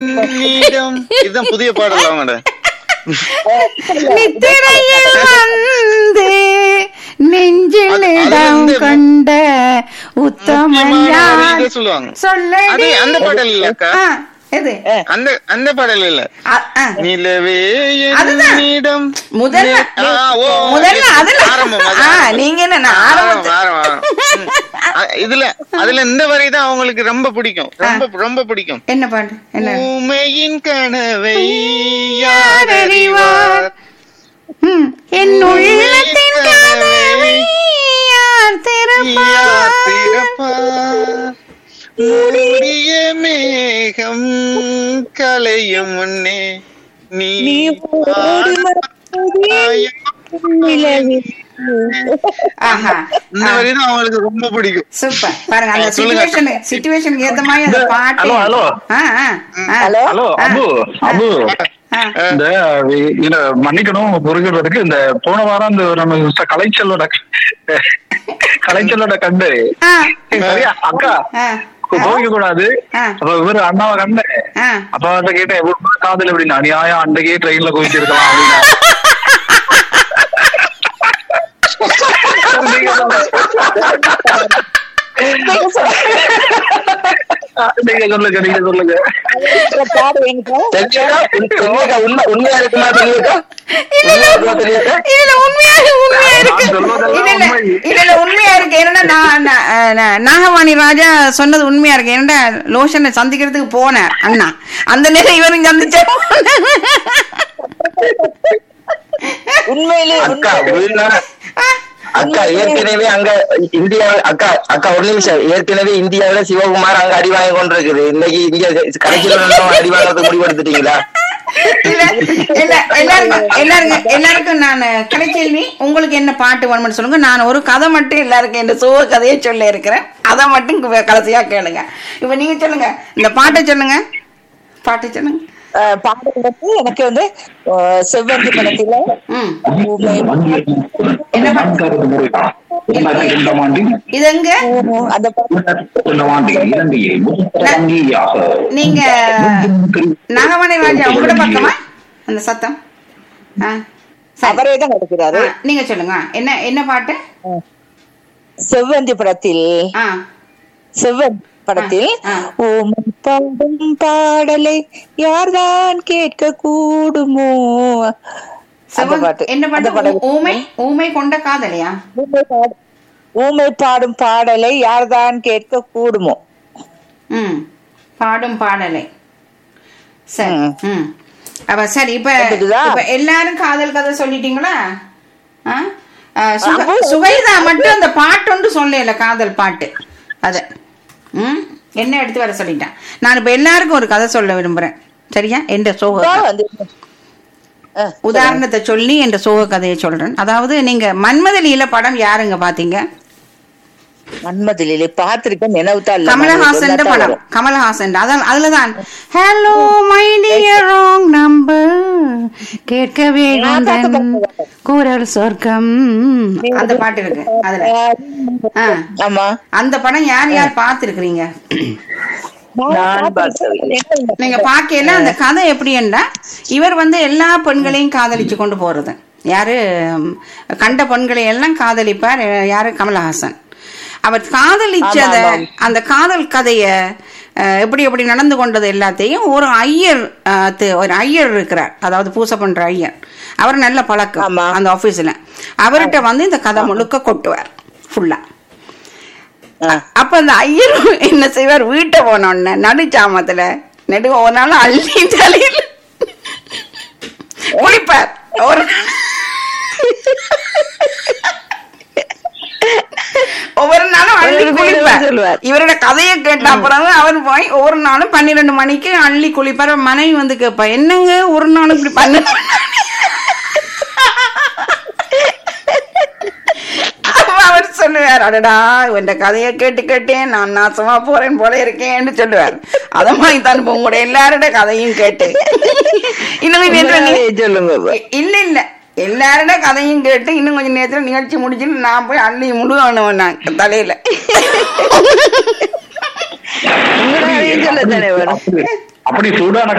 நீடம் இதுதான் புதிய பாடல் அவங்களோட நித்திரையில் வந்து நெஞ்சில் அது- அது இடம் வந்து கொண்ட உத்தமன் முக்கியமான ஒரு யார் இதை சொல்லுவாங்க சொல்லடி அது அந்த பாடல் இல்ல அக்கா ஆ, எது அந்த அந்த பாடல் இல்ல அ- ஆ. நிலவே அதுதான். என்னிடம் முதல்ல ஆ, ஓ, முதல்ல அது அதுல ஆரம்பம், அது ஆ, ஆரம்பம். நீங்க என்ன நான் ஆ, ஆரம்பத்து ஆரம்பம், ஆரம்பம். ம். அ, இதுல அதுல இந்த வரி தான் அவங்களுக்கு ரொம்ப பிடிக்கும் ரொம்ப ரொம்ப பிடிக்கும் என்ன பாட்டு என்ன ஊமையின் கனவை அறிவார்? யார் அறிவார் ம், என் உள்ளத்தின் கதவை யார் யார் திறப்பார் திறப்பார் மூடிய மேகம் கலையும் முன்னே நீ நீ ஓடி மறைந்ததே நிலவில். ஆஹா இந்த வரி தான் அவங்களுக்கு ரொம்ப பிடிக்கும் சூப்பர் பாருங்க அந்த சொல்லுங்க. சிச்சுவேஷன் சிச்சுவேஷனுக்கு ஏத்த மாதிரி அந்த பாட்டு ஹலோ, ஹலோ. ஆ, ஆ, ஆ. ஹலோ ஹலோ ஆ. அபு அபு ஆ. இந்த இந்த மன்னிக்கணும் பொறுக்கிறதுக்கு இந்த போன வாரம் இந்த நம்ம மிஸ்டர் கலைச்சலோட கலைச்சலோட கண்டு ஆ. சரியா அக்கா ஆ. கோவிக்க கூடாது ஆ. அப்ப இவரு அண்ணாவை கண்டு ஆ. அப்ப அவர்கிட்ட கேட்டேன் எவ்வளவு காதல் எப்படின்னா அநியாயம் அன்றைக்கே ட்ரெயின்ல குவிச்சிருக்கலாம் அப்படின்னா நீங்க சொல்லுங்க நீங்க சொல்லுங்க இந்த பாடு என்கிட்ட தெரியுதா? உண்மை- உண்மைக்கா? உண்மை- உண்மையா இருக்குமா தெரியுதா? இல்ல, இல்ல, உண்மையா இருக்குமா தெரியுதா? இதுல உண்மையா உண்மையா இருக்கு நான் சொல்வதெல்லாம் இல்ல, இல்ல, உண்மை. இதுல உண்மையா இருக்கு என்னன்னா நான் நான், நான், நாகவாணி ராஜா சொன்னது உண்மையா இருக்கு என்னடா லோஷனை சந்திக்கிறதுக்கு போனார் அண்ணா அந்த நேரம் இவரும் சந்திச்சார் உண்மையிலே அக்கா உண்மை- வீணா அக்கா ஏற்கனவே அங்க இந்தியா அக்கா அக்கா ஒரு நிமிஷம் ஏற்கனவே இந்தியாவில சிவகுமார் அங்க அடி வாங்கி கொண்டிருக்குது இன்னைக்கு இங்க கடைசியில் அடி வாங்கறதுக்கு முடிவெடுத்துட்டீங்களா இல்ல இல்ல எல்லாருக்கும் எல்லாருக்கும் எல்லாருக்கும் நான் கலைச்செல்வி உங்களுக்கு என்ன பாட்டு வேணும்னு சொல்லுங்க நான் ஒரு கதை மட்டும் எல்லாருக்கும் இந்த சோக கதையை சொல்ல இருக்கிறேன் அதை மட்டும் கு- கடைசியா கேளுங்க இப்ப நீங்க சொல்லுங்க இந்த பாட்டை சொல்லுங்க பாட்டு சொல்லுங்க அஹ், பாடு வந்து எனக்கு வந்து அஹ், செவ்வந்தி படத்துல ம் ஊமை என்ன பாட்டு இது எங்க அந்த பாட்டு நீங்க நாகமணி ராஜா உங்களோட பக்கமா அந்த சத்தம் ஆ சரி. அவரே தான் நடக்கிறாரு ஆ, நீங்க சொல்லுங்க என்ன என்ன பாட்டு செவ்வந்தி படத்தில் ஆ செவ்வந்தி படத்தில் ஆ. ஓமை பாடும் பாடலை யார்தான் கேட்க கூடுமோ அந்த செவன்- பாட்டு என்ன அந்த பாட்டு பாடல். ஊ- ஊமை ஊமை கொண்ட காதலியா ஊமை பாடு- ஊமை பாடும் பாடலை யார்தான் கேட்க கூடுமோ ம் பாடும் பாடலை சரி ம். ம் அப்ப சரி இப்ப கேக்குதா? இப்ப எல்லாரும் காதல் கதை சொல்லிட்டீங்களா ஆ? ஆ, சுக- அப்போ- சுகைதா மட்டும் அந்த பாட்டு சொல்லல காதல் பாட்டு அத ம் என்ன எடுத்து வர சொல்லிட்டேன் நான் இப்ப எல்லாருக்கும் ஒரு கதை சொல்ல விரும்புறேன் சரியா எந்த சோக தான் வந்து அஹ், உதாரணத்தை சொல்லி என்ற சோக கதையை சொல்றேன் அதாவது நீங்க மன்மதலியில படம் யாருங்க பாத்தீங்க மன்மதிலே பார்த்திருக்கேன் நினைவுதான் இல்ல. கமலஹாசன் மறந்து படம் வரும். கமலஹாசன் அதான் அதுலதான் hello my dear wrong number கேட்கவே நான் பார்த்த உந்தன் பாட்டு. குரல் சொர்க்கம் அந்த பாட்டு இருக்கு அதுல ஆ, ஆமா அந்த படம் யார் யார் பார்த்திருக்கிறீங்க நான் பார்த்தேன். நீங்க பாக்கையில அந்த கதை எப்படின்னா இவர் வந்து எல்லா பெண்களையும் காதலிச்சு கொண்டு போறது யாரு ம், கண்ட பெண்களை எல்லாம் காதலிப்பார் அஹ், யாரு கமலஹாசன் அவர் காதலிச்சத ஆமா, ஆமா. அந்த காதல் கதைய அஹ், எப்படி எப்படி நடந்து கொண்டது எல்லாத்தையும் ஒரு ஐயர் அஹ், து- ஒரு ஐயர் இருக்கிறார் அதாவது பூசை பண்ற ஐயர் அவர் நல்ல பழக்கம் ஆமா. அந்த ஆபீஸ்ல அவர்கிட்ட வந்து இந்த கதை முழுக்க கொட்டுவார் ஃபுல்லா ஆ. அப்ப அந்த ஐயர் என்ன செய்வார் வீட்டை போன உடனே நடுச்சாமத்துல நெடு ஒரு நாள் அள்ளி தலையில் குளிப்பார் ஒரு ஒவ்வொரு நாளும் அள்ளி ஒரு குளிப்பார் சொல்லுவார். இவரோட கதையை கேட்ட அப்புறம் அவர் போய் ஒவ்வொரு நாளும் பன்னிரெண்டு மணிக்கு அள்ளி குளிப்பார் மனைவி வந்து கேட்பா என்னங்க ஒரு நாள் இப்படி பண்ண அப்ப அவர் சொல்லுவார் அடடா இந்த கதையை கேட்டு கேட்டேன் நான் நாசமா போறேன் போல இருக்கேன்னு சொல்லுவார் அத மாதிரி தான் இப்ப உங்களோட எல்லாரோட கதையும் கேட்டு இன்னும் கொஞ்சம் நேரத்துல உண்மையாவே நீ- சொல்லுங்க இப்ப. இ- இல்ல இல்ல எல்லாரோட கதையும் கேட்டு இன்னும் கொஞ்சம் நேரத்துல நிகழ்ச்சி முடிச்சுட்டு நான் போய் அள்ளி முழுகணும் நான் தலையில உங்களாலையும் சொல்லத்தானே வேணும் அப்படி சூடான